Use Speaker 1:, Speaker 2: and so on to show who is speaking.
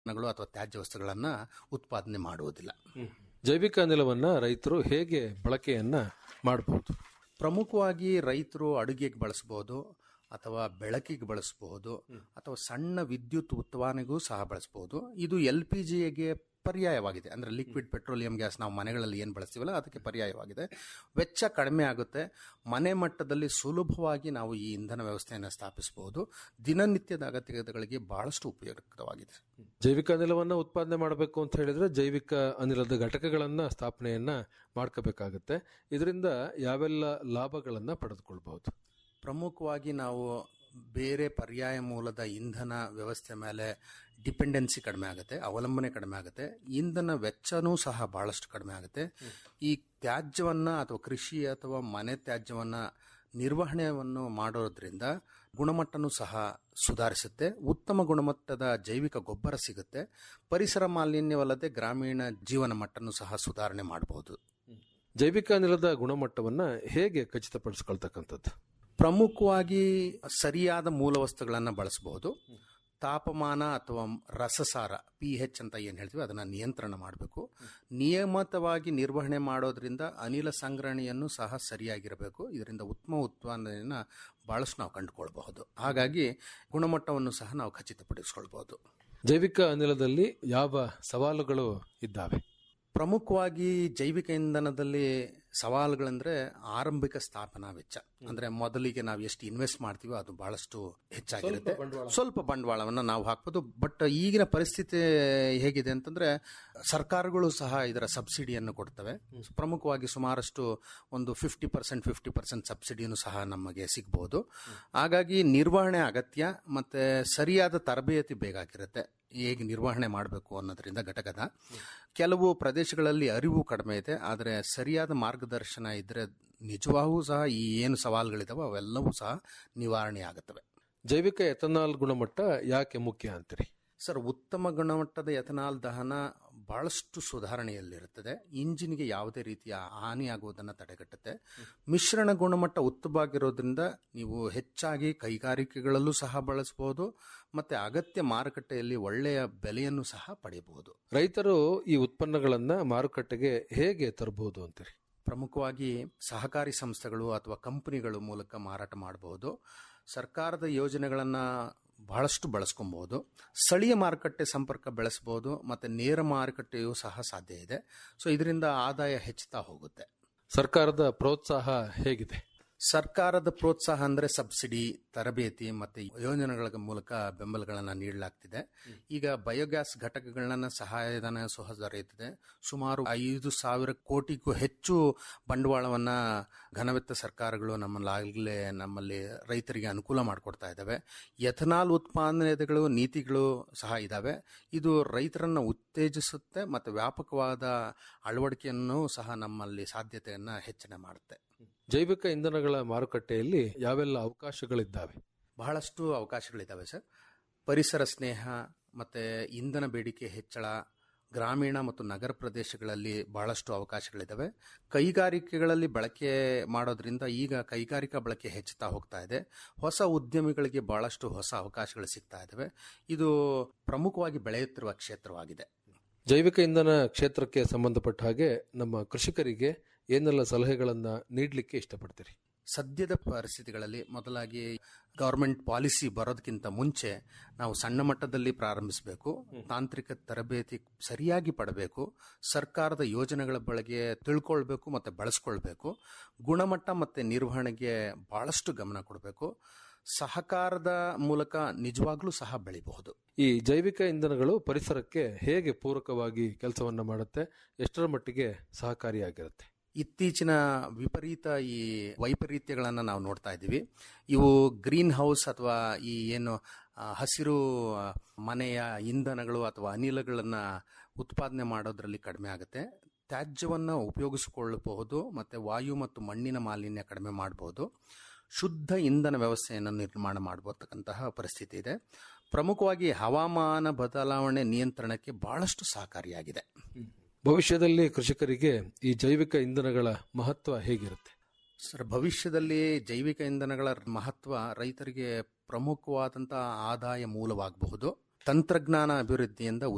Speaker 1: ಗಳು ಅಥವಾ ತ್ಯಾಜ್ಯ ವಸ್ತುಗಳನ್ನ ಉತ್ಪಾದನೆ ಮಾಡುವುದಿಲ್ಲ
Speaker 2: ಜೈವಿಕ ಅನಿಲವನ್ನ ರೈತರು ಹೇಗೆ ಬಳಕೆಯನ್ನ ಮಾಡಬಹುದು
Speaker 1: ಪ್ರಮುಖವಾಗಿ ರೈತರು ಅಡುಗೆಗೆ ಬಳಸಬಹುದು ಅಥವಾ ಬೆಳಕಿಗೆ ಬಳಸಬಹುದು ಅಥವಾ ಸಣ್ಣ ವಿದ್ಯುತ್ ಉತ್ಪಾದನೆಗೂ ಸಹ ಬಳಸಬಹುದು ಇದು ಎಲ್ ಪಿ ಜಿಗೆ ಪರ್ಯಾಯವಾಗಿದೆ ಅಂದ್ರೆ ಲಿಕ್ವಿಡ್ ಪೆಟ್ರೋಲಿಯಂ ಗ್ಯಾಸ್ ನಾವು ಮನೆಗಳಲ್ಲಿ ಏನು ಬಳಸ್ತೀವಲ್ಲ ಅದಕ್ಕೆ ಪರ್ಯಾಯವಾಗಿದೆ ವೆಚ್ಚ ಕಡಿಮೆ ಆಗುತ್ತೆ ಮನೆ ಮಟ್ಟದಲ್ಲಿ ಸುಲಭವಾಗಿ ನಾವು ಈ ಇಂಧನ ವ್ಯವಸ್ಥೆಯನ್ನು ಸ್ಥಾಪಿಸಬಹುದು ದಿನನಿತ್ಯದ ಅಗತ್ಯತೆಗಳಿಗೆ ಬಹಳಷ್ಟು ಉಪಯುಕ್ತವಾಗಿದೆ
Speaker 2: ಜೈವಿಕ ಅನಿಲವನ್ನ ಉತ್ಪಾದನೆ ಮಾಡಬೇಕು ಅಂತ ಹೇಳಿದ್ರೆ ಜೈವಿಕ ಅನಿಲದ ಘಟಕಗಳನ್ನ ಸ್ಥಾಪನೆಯನ್ನ ಮಾಡ್ಕೋಬೇಕಾಗತ್ತೆ ಇದರಿಂದ ಯಾವೆಲ್ಲ ಲಾಭಗಳನ್ನ ಪಡೆದುಕೊಳ್ಬಹುದು
Speaker 1: ಪ್ರಮುಖವಾಗಿ ನಾವು ಬೇರೆ ಪರ್ಯಾಯ ಮೂಲದ ಇಂಧನ ವ್ಯವಸ್ಥೆ ಮೇಲೆ ಡಿಪೆಂಡೆನ್ಸಿ ಕಡಿಮೆ ಆಗುತ್ತೆ ಅವಲಂಬನೆ ಕಡಿಮೆ ಆಗುತ್ತೆ ಇಂಧನ ವೆಚ್ಚನೂ ಸಹ ಬಹಳಷ್ಟು ಕಡಿಮೆ ಆಗುತ್ತೆ ಈ ತ್ಯಾಜ್ಯವನ್ನ ಅಥವಾ ಕೃಷಿ ಅಥವಾ ಮನೆ ತ್ಯಾಜ್ಯವನ್ನ ನಿರ್ವಹಣೆಯನ್ನು ಮಾಡೋದ್ರಿಂದ ಗುಣಮಟ್ಟನೂ ಸಹ ಸುಧಾರಿಸುತ್ತೆ ಉತ್ತಮ ಗುಣಮಟ್ಟದ ಜೈವಿಕ ಗೊಬ್ಬರ ಸಿಗುತ್ತೆ ಪರಿಸರ ಮಾಲಿನ್ಯವಲ್ಲದೆ ಗ್ರಾಮೀಣ ಜೀವನ ಮಟ್ಟನೂ ಸಹ ಸುಧಾರಣೆ ಮಾಡಬಹುದು
Speaker 2: ಜೈವಿಕ ಅನಿಲದ ಗುಣಮಟ್ಟವನ್ನ ಹೇಗೆ ಖಚಿತಪಡಿಸ್ಕೊಳ್ತಕ್ಕಂಥದ್ದು
Speaker 1: ಪ್ರಮುಖವಾಗಿ ಸರಿಯಾದ ಮೂಲ ವಸ್ತುಗಳನ್ನು ಬಳಸಬಹುದು ತಾಪಮಾನ ಅಥವಾ ರಸಸಾರ ಪಿ ಹೆಚ್ ಅಂತ ಏನು ಹೇಳ್ತೀವಿ ಅದನ್ನು ನಿಯಂತ್ರಣ ಮಾಡಬೇಕು ನಿಯಮಿತವಾಗಿ ನಿರ್ವಹಣೆ ಮಾಡೋದ್ರಿಂದ ಅನಿಲ ಸಂಗ್ರಹಣೆಯನ್ನು ಸಹ ಸರಿಯಾಗಿರಬೇಕು ಇದರಿಂದ ಉತ್ತಮ ಉತ್ಪಾದನೆಯನ್ನು ಬಹಳಷ್ಟು ನಾವು ಕಂಡುಕೊಳ್ಬಹುದು ಹಾಗಾಗಿ ಗುಣಮಟ್ಟವನ್ನು ಸಹ ನಾವು ಖಚಿತಪಡಿಸಿಕೊಳ್ಬಹುದು
Speaker 2: ಜೈವಿಕ ಅನಿಲದಲ್ಲಿ ಯಾವ ಸವಾಲುಗಳು ಇದ್ದಾವೆ
Speaker 1: ಪ್ರಮುಖವಾಗಿ ಜೈವಿಕ ಇಂಧನದಲ್ಲಿ ಸವಾಲುಗಳಂದ್ರೆ ಆರಂಭಿಕ ಸ್ಥಾಪನಾ ವೆಚ್ಚ ಅಂದ್ರೆ ಮೊದಲಿಗೆ ನಾವು ಎಷ್ಟು ಇನ್ವೆಸ್ಟ್ ಮಾಡ್ತೀವೋ ಅದು ಬಹಳಷ್ಟು ಹೆಚ್ಚಾಗಿರುತ್ತೆ ಸ್ವಲ್ಪ ಬಂಡವಾಳವನ್ನು ನಾವು ಹಾಕ್ಬೋದು ಬಟ್ ಈಗಿನ ಪರಿಸ್ಥಿತಿ ಹೇಗಿದೆ ಅಂತಂದ್ರೆ ಸರ್ಕಾರಗಳು ಸಹ ಇದರ ಸಬ್ಸಿಡಿಯನ್ನು ಕೊಡ್ತವೆ ಪ್ರಮುಖವಾಗಿ ಸುಮಾರಷ್ಟು ಒಂದು ಫಿಫ್ಟಿ ಪರ್ಸೆಂಟ್ ಫಿಫ್ಟಿ ಪರ್ಸೆಂಟ್ ಸಬ್ಸಿಡಿಯನ್ನು ಸಹ ನಮಗೆ ಸಿಗ್ಬೋದು ಹಾಗಾಗಿ ನಿರ್ವಹಣೆ ಅಗತ್ಯ ಮತ್ತೆ ಸರಿಯಾದ ತರಬೇತಿ ಬೇಕಾಗಿರುತ್ತೆ ಹೇಗೆ ನಿರ್ವಹಣೆ ಮಾಡಬೇಕು ಅನ್ನೋದ್ರಿಂದ ಘಟಕದ ಕೆಲವು ಪ್ರದೇಶಗಳಲ್ಲಿ ಅರಿವು ಕಡಿಮೆ ಇದೆ ಆದರೆ ಸರಿಯಾದ ಮಾರ್ಗದರ್ಶನ ಇದ್ರೆ ನಿಜವಾಗೂ ಸಹ ಈ ಏನು ಸವಾಲುಗಳಿದಾವೆ ಅವೆಲ್ಲವೂ ಸಹ ನಿವಾರಣೆ ಆಗುತ್ತವೆ
Speaker 2: ಜೈವಿಕ ಎಥನಾಲ್ ಗುಣಮಟ್ಟ ಯಾಕೆ ಮುಖ್ಯ ಅಂತೀರಿ
Speaker 1: ಸರ್ ಉತ್ತಮ ಗುಣಮಟ್ಟದ ಎಥನಾಲ್ ದಹನ ಬಹಳಷ್ಟು ಸುಧಾರಣೆಯಲ್ಲಿರುತ್ತದೆ ಇಂಜಿನ್ಗೆ ಯಾವುದೇ ರೀತಿಯ ಹಾನಿಯಾಗುವುದನ್ನು ತಡೆಗಟ್ಟುತ್ತೆ ಮಿಶ್ರಣ ಗುಣಮಟ್ಟ ಉತ್ತಮವಾಗಿರೋದ್ರಿಂದ ನೀವು ಹೆಚ್ಚಾಗಿ ಕೈಗಾರಿಕೆಗಳಲ್ಲೂ ಸಹ ಬಳಸಬಹುದು ಮತ್ತೆ ಅಗತ್ಯ ಮಾರುಕಟ್ಟೆಯಲ್ಲಿ ಒಳ್ಳೆಯ ಬೆಲೆಯನ್ನು ಸಹ ಪಡೆಯಬಹುದು
Speaker 2: ರೈತರು ಈ ಉತ್ಪನ್ನಗಳನ್ನ ಮಾರುಕಟ್ಟೆಗೆ ಹೇಗೆ ತರಬಹುದು ಅಂತೀರಿ
Speaker 1: ಪ್ರಮುಖವಾಗಿ ಸಹಕಾರಿ ಸಂಸ್ಥೆಗಳು ಅಥವಾ ಕಂಪನಿಗಳು ಮೂಲಕ ಮಾರಾಟ ಮಾಡಬಹುದು ಸರ್ಕಾರದ ಯೋಜನೆಗಳನ್ನು ಬಹಳಷ್ಟು ಬಳಸ್ಕೊಬಹುದು ಸ್ಥಳೀಯ ಮಾರುಕಟ್ಟೆ ಸಂಪರ್ಕ ಬೆಳೆಸಬಹುದು ಮತ್ತೆ ನೇರ ಮಾರುಕಟ್ಟೆಯೂ ಸಹ ಸಾಧ್ಯ ಇದೆ ಸೊ ಇದರಿಂದ ಆದಾಯ ಹೆಚ್ಚುತ್ತಾ ಹೋಗುತ್ತೆ
Speaker 2: ಸರ್ಕಾರದ ಪ್ರೋತ್ಸಾಹ ಹೇಗಿದೆ
Speaker 1: ಸರ್ಕಾರದ ಪ್ರೋತ್ಸಾಹ ಅಂದ್ರೆ ಸಬ್ಸಿಡಿ ತರಬೇತಿ ಮತ್ತೆ ಯೋಜನೆಗಳ ಮೂಲಕ ಬೆಂಬಲಗಳನ್ನು ನೀಡಲಾಗ್ತಿದೆ ಈಗ ಬಯೋಗ್ಯಾಸ್ ಘಟಕಗಳನ್ನ ಸಹಾಯಧನ ಸಹ ದೊರೆಯುತ್ತದೆ ಸುಮಾರು ಐದು ಸಾವಿರ ಕೋಟಿಗೂ ಹೆಚ್ಚು ಬಂಡವಾಳವನ್ನ ಘನವೆತ್ತ ಸರ್ಕಾರಗಳು ನಮ್ಮಲ್ಲಾಗಲೇ ನಮ್ಮಲ್ಲಿ ರೈತರಿಗೆ ಅನುಕೂಲ ಮಾಡಿಕೊಡ್ತಾ ಇದ್ದಾವೆ ಎಥನಾಲ್ ಉತ್ಪಾದನೆಗಳು ನೀತಿಗಳು ಸಹ ಇದ್ದಾವೆ ಇದು ರೈತರನ್ನ ಉತ್ತೇಜಿಸುತ್ತೆ ಮತ್ತು ವ್ಯಾಪಕವಾದ ಅಳವಡಿಕೆಯನ್ನು ಸಹ ನಮ್ಮಲ್ಲಿ ಸಾಧ್ಯತೆಯನ್ನ ಹೆಚ್ಚಿನ ಮಾಡುತ್ತೆ
Speaker 2: ಜೈವಿಕ ಇಂಧನಗಳ ಮಾರುಕಟ್ಟೆಯಲ್ಲಿ ಯಾವೆಲ್ಲ ಅವಕಾಶಗಳಿದ್ದಾವೆ
Speaker 1: ಬಹಳಷ್ಟು ಅವಕಾಶಗಳಿದ್ದಾವೆ ಸರ್ ಪರಿಸರ ಸ್ನೇಹ ಮತ್ತೆ ಇಂಧನ ಬೇಡಿಕೆ ಹೆಚ್ಚಳ ಗ್ರಾಮೀಣ ಮತ್ತು ನಗರ ಪ್ರದೇಶಗಳಲ್ಲಿ ಬಹಳಷ್ಟು ಅವಕಾಶಗಳಿದ್ದಾವೆ ಕೈಗಾರಿಕೆಗಳಲ್ಲಿ ಬಳಕೆ ಮಾಡೋದ್ರಿಂದ ಈಗ ಕೈಗಾರಿಕಾ ಬಳಕೆ ಹೆಚ್ಚುತ್ತಾ ಹೋಗ್ತಾ ಇದೆ ಹೊಸ ಉದ್ಯಮಿಗಳಿಗೆ ಬಹಳಷ್ಟು ಹೊಸ ಅವಕಾಶಗಳು ಸಿಗ್ತಾ ಇದ್ದಾವೆ ಇದು ಪ್ರಮುಖವಾಗಿ ಬೆಳೆಯುತ್ತಿರುವ ಕ್ಷೇತ್ರವಾಗಿದೆ
Speaker 2: ಜೈವಿಕ ಇಂಧನ ಕ್ಷೇತ್ರಕ್ಕೆ ಸಂಬಂಧಪಟ್ಟ ಹಾಗೆ ನಮ್ಮ ಕೃಷಿಕರಿಗೆ ಏನೆಲ್ಲ ಸಲಹೆಗಳನ್ನ ನೀಡಲಿಕ್ಕೆ ಇಷ್ಟಪಡ್ತೀರಿ
Speaker 1: ಸದ್ಯದ ಪರಿಸ್ಥಿತಿಗಳಲ್ಲಿ ಮೊದಲಾಗಿ ಗವರ್ಮೆಂಟ್ ಪಾಲಿಸಿ ಬರೋದಕ್ಕಿಂತ ಮುಂಚೆ ನಾವು ಸಣ್ಣ ಮಟ್ಟದಲ್ಲಿ ಪ್ರಾರಂಭಿಸಬೇಕು ತಾಂತ್ರಿಕ ತರಬೇತಿ ಸರಿಯಾಗಿ ಪಡಬೇಕು ಸರ್ಕಾರದ ಯೋಜನೆಗಳ ಬಗ್ಗೆ ತಿಳ್ಕೊಳ್ಬೇಕು ಮತ್ತೆ ಬಳಸ್ಕೊಳ್ಬೇಕು ಗುಣಮಟ್ಟ ಮತ್ತೆ ನಿರ್ವಹಣೆಗೆ ಬಹಳಷ್ಟು ಗಮನ ಕೊಡಬೇಕು ಸಹಕಾರದ ಮೂಲಕ ನಿಜವಾಗ್ಲೂ ಸಹ ಬೆಳಿಬಹುದು
Speaker 2: ಈ ಜೈವಿಕ ಇಂಧನಗಳು ಪರಿಸರಕ್ಕೆ ಹೇಗೆ ಪೂರಕವಾಗಿ ಕೆಲಸವನ್ನ ಮಾಡುತ್ತೆ ಎಷ್ಟರ ಮಟ್ಟಿಗೆ ಸಹಕಾರಿಯಾಗಿರುತ್ತೆ
Speaker 1: ಇತ್ತೀಚಿನ ವಿಪರೀತ ಈ ವೈಪರೀತ್ಯಗಳನ್ನು ನಾವು ನೋಡ್ತಾ ಇದ್ದೀವಿ ಇವು ಗ್ರೀನ್ ಹೌಸ್ ಅಥವಾ ಈ ಏನು ಆ, ಹಸಿರು ಆ, ಮನೆಯ ಇಂಧನಗಳು ಅಥವಾ ಅನಿಲಗಳನ್ನು ಉತ್ಪಾದನೆ ಮಾಡೋದ್ರಲ್ಲಿ ಕಡಿಮೆ ಆಗುತ್ತೆ ತ್ಯಾಜ್ಯವನ್ನು ಉಪಯೋಗಿಸಿಕೊಳ್ಳಬಹುದು ಮತ್ತು ವಾಯು ಮತ್ತು ಮಣ್ಣಿನ ಮಾಲಿನ್ಯ ಕಡಿಮೆ ಮಾಡಬಹುದು ಶುದ್ಧ ಇಂಧನ ವ್ಯವಸ್ಥೆಯನ್ನು ನಿರ್ಮಾಣ ಮಾಡಬಹುದಕ್ಕಂತಹ ಪರಿಸ್ಥಿತಿ ಇದೆ ಪ್ರಮುಖವಾಗಿ ಹವಾಮಾನ ಬದಲಾವಣೆ ನಿಯಂತ್ರಣಕ್ಕೆ ಬಹಳಷ್ಟು ಸಹಕಾರಿಯಾಗಿದೆ
Speaker 2: ಭವಿಷ್ಯದಲ್ಲಿ ಕೃಷಿಕರಿಗೆ ಈ ಜೈವಿಕ ಇಂಧನಗಳ ಮಹತ್ವ ಹೇಗಿರುತ್ತೆ
Speaker 1: ಸರ್ ಭವಿಷ್ಯದಲ್ಲಿ ಜೈವಿಕ ಇಂಧನಗಳ ಮಹತ್ವ ರೈತರಿಗೆ ಪ್ರಮುಖವಾದಂತಹ ಆದಾಯ ಮೂಲವಾಗಬಹುದು ತಂತ್ರಜ್ಞಾನ ಅಭಿವೃದ್ಧಿಯಿಂದ